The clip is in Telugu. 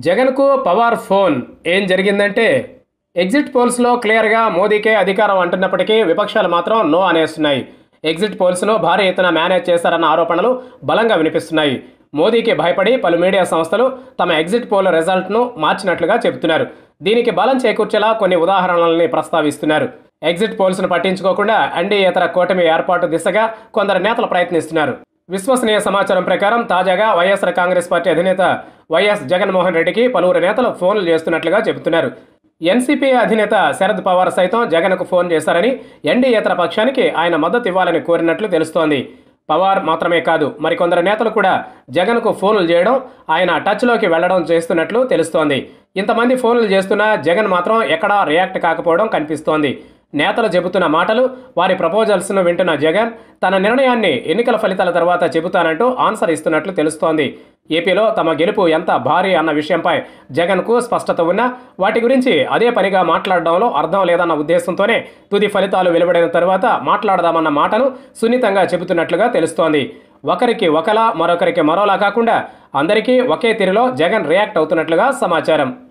జగన్కు పవార్ ఫోన్ ఏం జరిగిందంటే ఎగ్జిట్ పోల్స్లో క్లియర్గా మోదీకే అధికారం అంటున్నప్పటికీ విపక్షాలు మాత్రం నో అనేస్తున్నాయి ఎగ్జిట్ పోల్స్ను భారీ ఎత్తున మేనేజ్ చేశారన్న ఆరోపణలు బలంగా వినిపిస్తున్నాయి మోదీకి భయపడి పలు మీడియా సంస్థలు తమ ఎగ్జిట్ పోల్ రిజల్ట్ను మార్చినట్లుగా చెబుతున్నారు దీనికి బలం చేకూర్చేలా కొన్ని ఉదాహరణలని ప్రస్తావిస్తున్నారు ఎగ్జిట్ పోల్స్ను పట్టించుకోకుండా ఎన్డీయేతర కూటమి ఏర్పాటు దిశగా కొందరు నేతలు ప్రయత్నిస్తున్నారు విశ్వసనీయ సమాచారం ప్రకారం తాజాగా వైఎస్ఆర్ కాంగ్రెస్ పార్టీ అధినేత వైఎస్ జగన్మోహన్ రెడ్డికి పలువురు నేతలు ఫోన్లు చేస్తున్నట్లుగా చెబుతున్నారు ఎన్సీపీ అధినేత శరద్ పవార్ సైతం జగన్కు ఫోన్ చేశారని ఎన్డీయేతర పక్షానికి ఆయన మద్దతు ఇవ్వాలని కోరినట్లు తెలుస్తోంది పవార్ మాత్రమే కాదు మరికొందరు నేతలు కూడా జగన్కు ఫోన్లు చేయడం ఆయన టచ్లోకి వెళ్లడం చేస్తున్నట్లు తెలుస్తోంది ఇంతమంది ఫోన్లు చేస్తున్నా జగన్ మాత్రం ఎక్కడా రియాక్ట్ కాకపోవడం కనిపిస్తోంది నేతలు చెబుతున్న మాటలు వారి ప్రపోజల్స్ను వింటున్న జగన్ తన నిర్ణయాన్ని ఎన్నికల ఫలితాల తర్వాత చెబుతానంటూ ఆన్సర్ ఇస్తున్నట్లు తెలుస్తోంది ఏపీలో తమ గెలుపు ఎంత భారీ అన్న విషయంపై జగన్కు స్పష్టత ఉన్నా వాటి గురించి అదే పనిగా మాట్లాడడంలో అర్థం లేదన్న ఉద్దేశంతోనే తుది ఫలితాలు వెలువడిన తర్వాత మాట్లాడదామన్న మాటను సున్నితంగా చెబుతున్నట్లుగా తెలుస్తోంది ఒకరికి ఒకలా మరొకరికి మరోలా కాకుండా అందరికీ ఒకే తీరులో జగన్ రియాక్ట్ అవుతున్నట్లుగా సమాచారం